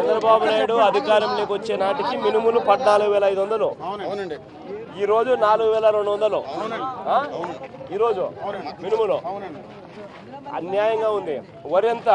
చంద్రబాబు నాయుడు అధికారంలోకి వచ్చే నాటికి మినుములు పద్నాలుగు వేల ఐదు వందలు అవునండి ఈ రోజు నాలుగు వేల రెండు వందలు ఆ? ఈ రోజు మినుములు అన్యాయంగా ఉంది వరి ఎంత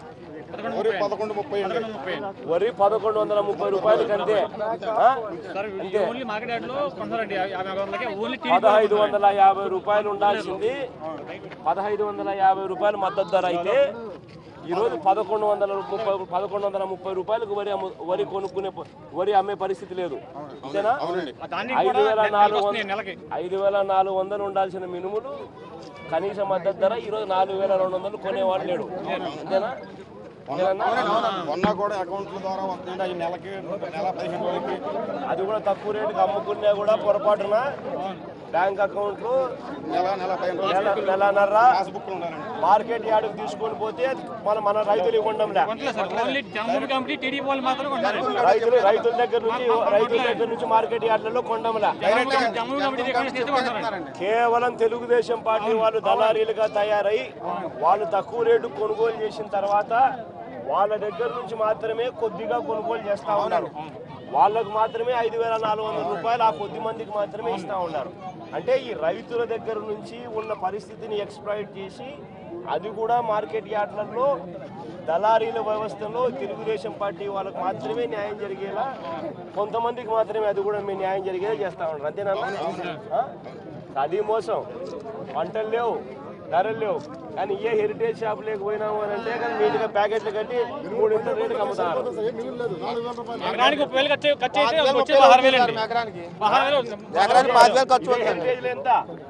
వరి పదకొండు ముప్పై అండి వరి పదకొండు వందల ముప్పై రూపాయలకి అంతే ఆ? అంతే ఓన్లీ మార్కెట్ యార్డ్లో కొంటారండి యాభై వందలకి ఓన్లీ పదహైదు వందల యాభై రూపాయలు ఉండాల్సింది పదహైదు వందల యాభై రూపాయలు మద్దతు ధర అయితే ఈరోజు పదకొండు వందల ముప్పై పదకొండు వందల ముప్పై రూపాయలకు వరి అమ్ము వరి కొనుక్కునే ప- వరి అమ్మే పరిస్థితి లేదు అంతేనా దాన్ని ఐదు వేల నాలుగు వస్తున్నాయి వందలు నెలకి ఐదు వేల నాలుగు వందలు ఉండాల్సిన మినుములు కనీస మద్దతు ధర ఈరోజు నాలుగు వేల రెండు వందలు కొనేవాడు లేడు అంతేనా అంతేనా? మొన్న కూడా అకౌంట్ల ద్వారా వస్తుందండి అవి నెలకి నెల పదిహేను రోజులకి అది కూడా తక్కువ రేటుకి అమ్ముకున్నా కూడా పొరపాటున బ్యాంక్ అకౌంట్లు నెల నెల పదిహేను రోజులు నెల నెలన్నర పాస్బుక్లు ఉండాలండి మార్కెట్ యార్డుకు తీసుకొని పోతే మన మన రైతులు ఇవ్వండంలే కొంటలేదు sir only Jammu company TDP వాళ్ళు మాత్రం కొంటారు రైతులు రైతుల దగ్గర నుంచి రైతుల దగ్గర నుంచి మార్కెట్ యార్డులలో కొండంలే జమ్మూ కంపెనీ రికమెండేషన్ చేస్తే కొంటారండి కేవలం తెలుగుదేశం పార్టీ వాళ్ళు దళారీలుగా తయారై వాళ్ళు తక్కువ రేటు కొనుగోలు చేసిన తర్వాత వాళ్ళ దగ్గర నుంచి మాత్రమే కొద్దిగా కొనుగోలు చేస్తా ఉన్నారు వాళ్ళకు మాత్రమే ఐదు వేల నాలుగు వందల రూపాయలు ఆ కొద్ది మందికి మాత్రమే ఇస్తా ఉన్నారు అంటే ఈ రైతుల దగ్గర నుంచి ఉన్న పరిస్థితిని ఎక్స్ప్లాయిట్ చేసి అది కూడా మార్కెట్ యార్డ్లలో దళారీల వ్యవస్థలో తెలుగుదేశం పార్టీ వాళ్ళకి మాత్రమే న్యాయం జరిగేలా కొంతమందికి మాత్రమే అది కూడా మీ న్యాయం జరిగేలా చేస్తా ఉన్నారు అంతేనా ఆ? అది మోసం పంటలు లేవు ధరలు లేవు కానీ ఏ హెరిటేజ్ షాప్ లేకపోయినాము అని అంటే కానీ నీట్గా ప్యాకెట్లు కట్టి మూడు ఇంత రేటుకి అమ్ముతారు ఎకరానికి ముప్పై వేలు ఖర్చు ఖర్చు అయితే వచ్చేది పదహారు వేలు అండి పదహారు వేలు అవుతుంది. ఎకరానికి పాతి వేలు ఖర్చు ఇదే హెరిటేజ్లో ఎంత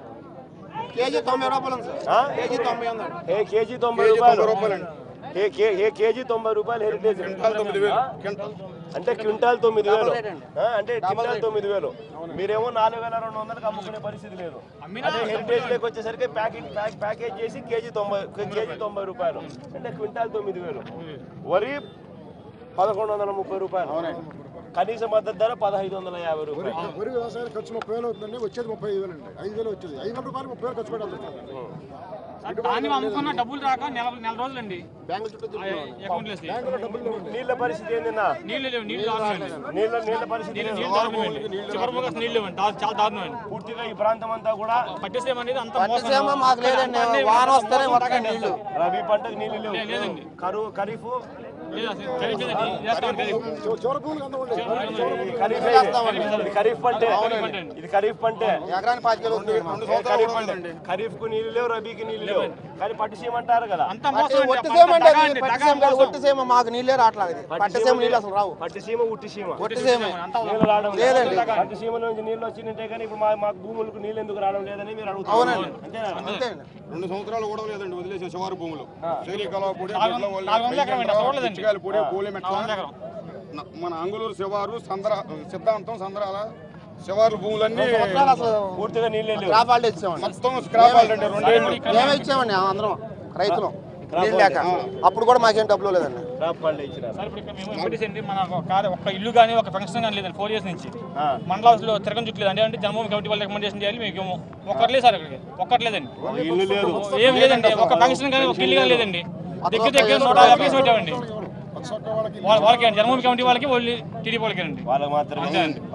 కేజీ తొంభై రూపాయలు ఉంది సార్ ఆ? కేజీ తొంభై ఉందండి ఏ కేజీ తొంభై రూపాయలు ఏ కే- ఏ కేజీ తొంభై రూపాయలు హెరిటేజ్ తొమ్మిది వేలు ఆ? క్వింటల్ అంటే క్వింటాల్ తొమ్మిది వేలు ఆ, అంటే క్వింటాల్ తొమ్మిది వేలు మీరేమో నాలుగు వేల రెండు వందలకు అమ్ముకునే పరిస్థితి లేదు అదే హెరిటేజ్ లేక వచ్చేసరికి ప్యాకెట్ ప్యాక్ ప్యాకేజ్ చేసి కేజీ తొంభై కేజీ తొంభై రూపాయలు అంటే క్వింటాల్ తొమ్మిది వేలు వరి పదకొండు వందల ముప్పై రూపాయలు కనీస మద్దతు ధర పదహైదు వందల యాభై రూపాయలు వరి వ్యవసాయం ఖర్చు ముప్పై వేలు అవుతుందండి వచ్చేది ముప్పై ఐదు వేలు అండి ఐదు వేలు వచ్చేది ఐదు వేల రూపాయలు ముప్పై వేలు ఖర్చు పెట్టాల్సి వస్తుంది సార్ దాన్ని అమ్ముకున్న డబ్బులు రాక నెల నెల రోజులండి బ్యాంకుల చుట్టూ అకౌంట్ వేసి నీళ్ళ పరిస్థితి ఏంటన్నా నీళ్లు లేవు నీళ్లు దారుణమండి నీళ్ళ నీళ్ళ పరిస్థితి నీళ్ళు లేదు. నీళ్ళు దారుణమండి చివరి ముఖ నీళ్ళు లేవండి దా- చాలా దారుణమండి పూర్తిగా ఈ ప్రాంతం అంతా కూడా పట్టిసేమ అనేది అంత పట్టిసీమ మాకు లేదండి వాన వస్తేనే వస్తాయి నీళ్లు రబీ పంటకు నీళ్ళు లేవు లేదండి. కరువు ఖరీఫ్ లేదు అసలు ఖరీఫ్ లేదండి. చేస్తామండి ఖరీఫ్. చివరి భూములు అంతా ఉండే ఖరీఫ్ ఇది ఖరీఫ్ పంటే ఇది ఖరీఫ్ పంటే ఎకరానికి పాతి వేలు అవుతుంది ఏ ఖరీఫ్ పంటే ఖరీఫ్ కు నీళ్ళు లేవు రబీకి నీళ్ళు లేవు కానీ పట్టు సీమ అంటారు కదా అంత మోసం అండి. ఒట్టిసేమ అండి దగా అది అండి, దగా పట్టిసీమ కాదు మోసం. ఒట్టిసీమ మాకు నీళ్ళే రావట్లేదు పట్టిసీమ నీళ్ళు అసలు రావు పట్టు సీమ ఉట్టి సీమ ఒట్టిసీమ అంతా నీళ్ళు రావడం లేదండి. పట్టు సీమ నుంచి నీళ్ళు వచ్చినట్టే కానీ ఇప్పుడు మా మాకు భూములకు నీళ్ళు ఎందుకు రావడం లేదని మీరు అడుగుతున్నారు అవునండి. అంతేనా అంతే అండి రెండు సంవత్సరాలు కూడా లేదండి వదిలేసే శివారు భూములు శ్రీకాళ పొడి నాలుగు వందల- నాలుగు వందల ఎకరం అండి, అసలు చూడలేదండి. పిచ్చికాయల పొడి పూలమెట్ల నాలుగు వందల ఎకరం. న- మన అంగులూరు శివారు సంద్ర సిద్ధాంతం సంద్రాల శివారు భూములన్నీ సంవత్సరాలు అసలు పూర్తిగా నీళ్ళే లేవు క్రాప్ హాలిడే ఇచ్చామండి మొత్తం స్క్రాప్ అండి రెండేళ్ళు మేమే ఇచ్చామండి అందరం రైతులు నీళ్ళు లేక అప్పుడు కూడా మాకేం డబ్బులు లేదండి క్రాప్ పంట ఇచ్చినారు సార్ ఇప్పుడు ఇక్కడ మేము పెట్టేసండి మన ఒక కాదు ఒక్క ఇల్లు కానీ ఒక ఫంక్షన్ కానీ లేదండి ఫోర్ ఇయర్స్ నుంచి ఆ. మండల హౌస్లో తిరగని చుట్టలేదు అంటే అంటే జన్మభూమి కమిటీ వాళ్ళు రికమెండేషన్ చేయాలి మీకు ఏమో ఒక్కట్లేదు సార్ ఇక్కడికి ఒక్కట్లేదండి ఇల్లు లేదు ఏం లేదండి ఒక ఫంక్షన్ కానీ ఒక ఇల్లు కానీ లేదండి దగ్గర దగ్గర నూట యాభై కేసు పెట్టామండి వాళ్ళ- వాళ్ళకి జన్మభూమి కమిటీ వాళ్ళకి వాళ్ళు టీడీపీ వాళ్ళకి అండి వాళ్ళకి మాత్రమే